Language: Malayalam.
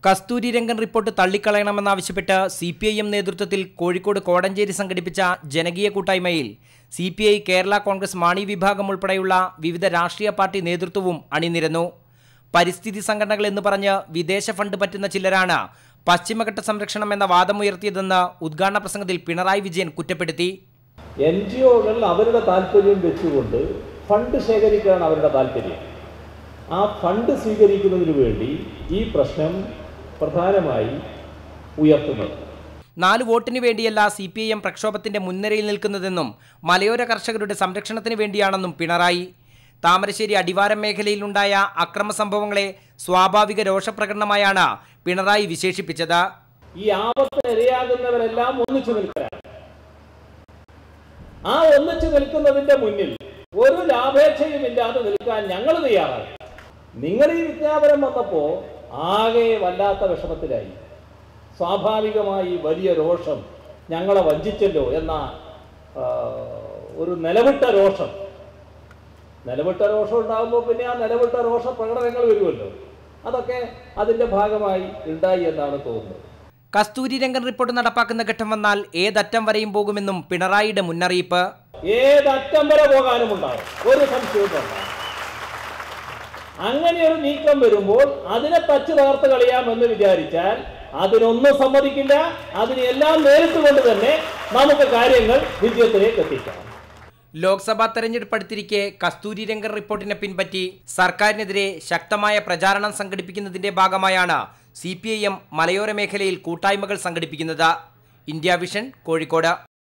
കസ്തൂരി രംഗൻ റിപ്പോർട്ട് തള്ളിക്കളയണമെന്നാവശ്യപ്പെട്ട് സി പി ഐ എം നേതൃത്വത്തിൽ കോഴിക്കോട് കോടഞ്ചേരി സംഘടിപ്പിച്ച ജനകീയ കൂട്ടായ്മയിൽ C P I Kerala Congress Mani വിഭാഗം ഉൾപ്പെടെയുള്ള വിവിധ രാഷ്ട്രീയ പാർട്ടി നേതൃത്വവും അണിനിരന്നു പരിസ്ഥിതി സംഘടനകൾ എന്ന് പറഞ്ഞ് വിദേശ ഫണ്ട് പറ്റുന്ന ചിലരാണ് പശ്ചിമഘട്ട സംരക്ഷണം എന്ന വാദമുയർത്തിയതെന്ന് ഉദ്ഘാടന പ്രസംഗത്തിൽ പിണറായി വിജയൻ കുറ്റപ്പെടുത്തി എൻ ജി ഒകൾ അവരുടെ താല്പര്യം വെച്ചുകൊണ്ട് ഫണ്ട് ശേഖരിക്കുകയാണ് അവരുടെ താല്പര്യം ആ ഫണ്ട് സ്വീകരിക്കുന്നതിന് വേണ്ടി ഈ പ്രശ്നം പ്രധാനമായി ഉയർത്തുന്നത് നാല് വോട്ടിന് വേണ്ടിയല്ല സി പി ഐ എം പ്രക്ഷോഭത്തിന്റെ മുൻനിരയിൽ നിൽക്കുന്നതെന്നും മലയോര കർഷകരുടെ സംരക്ഷണത്തിന് വേണ്ടിയാണെന്നും പിണറായി താമരശ്ശേരി അടിവാരം മേഖലയിലുണ്ടായ അക്രമ സംഭവങ്ങളെ സ്വാഭാവിക രോഷപ്രകടനമായാണ് പിണറായി വിശേഷിപ്പിച്ചത് ഈ ആപത്തിന് ഇരയാകുന്നവരെല്ലാം ഒന്നിച്ചു നിൽക്കലാണ് ആ ഒന്നിച്ചു നിൽക്കുന്നതിന്റെ മുന്നിൽ ഒരു ലാഭേച്ഛയും ഇല്ലാതെ നിൽക്കാൻ ഞങ്ങൾ തയ്യാറാണ് നിങ്ങൾ ഈ വിജ്ഞാപനം വന്നപ്പോ ആകെ വല്ലാത്ത വിഷമത്തിലായി സ്വാഭാവികമായി വലിയ രോഷം ഞങ്ങളെ വഞ്ചിച്ചല്ലോ എന്ന ആ, ഒരു നിലവിട്ട രോഷം നിലവിട്ട രോഷം ഉണ്ടാകുമ്പോൾ പിന്നെ ആ നിലവിട്ട രോഷ പ്രകടനങ്ങൾ വരുമല്ലോ അതൊക്കെ അതിന്റെ ഭാഗമായി ഉണ്ടായി എന്നാണ് തോന്നുന്നത് കസ്തൂരി രംഗൻ റിപ്പോർട്ട് നടപ്പാക്കുന്ന ഘട്ടം വന്നാൽ ഏതറ്റം വരെയും പോകുമെന്നും പിണറായിയുടെ മുന്നറിയിപ്പ് ഏതറ്റം വരെ പോകാനും ഉണ്ടാവും ഒരു സംശയവും വേണ്ട അങ്ങനെ ഒരു നീക്കം വരുമ്പോൾ അതിനെ തച്ചു തകർത്ത് കളയാമെന്ന് വിചാരിച്ചാൽ അതിനൊന്നും സമ്മതിക്കില്ല അതിനെല്ലാം നേരിട്ട് കൊണ്ട് തന്നെ നമുക്ക് കാര്യങ്ങൾ വിജയത്തിലേക്ക് എത്തിക്കാം ലോക്സഭാ തെരഞ്ഞെടുപ്പ് അടുത്തിരിക്കെ കസ്തൂരി രംഗൻ റിപ്പോർട്ടിനെ പിൻപറ്റി സർക്കാരിനെതിരെ ശക്തമായ പ്രചാരണം സംഘടിപ്പിക്കുന്നതിന്റെ ഭാഗമായാണ് സി മലയോര മേഖലയിൽ കൂട്ടായ്മകൾ സംഘടിപ്പിക്കുന്നത് ഇന്ത്യ വിഷൻ കോഴിക്കോട്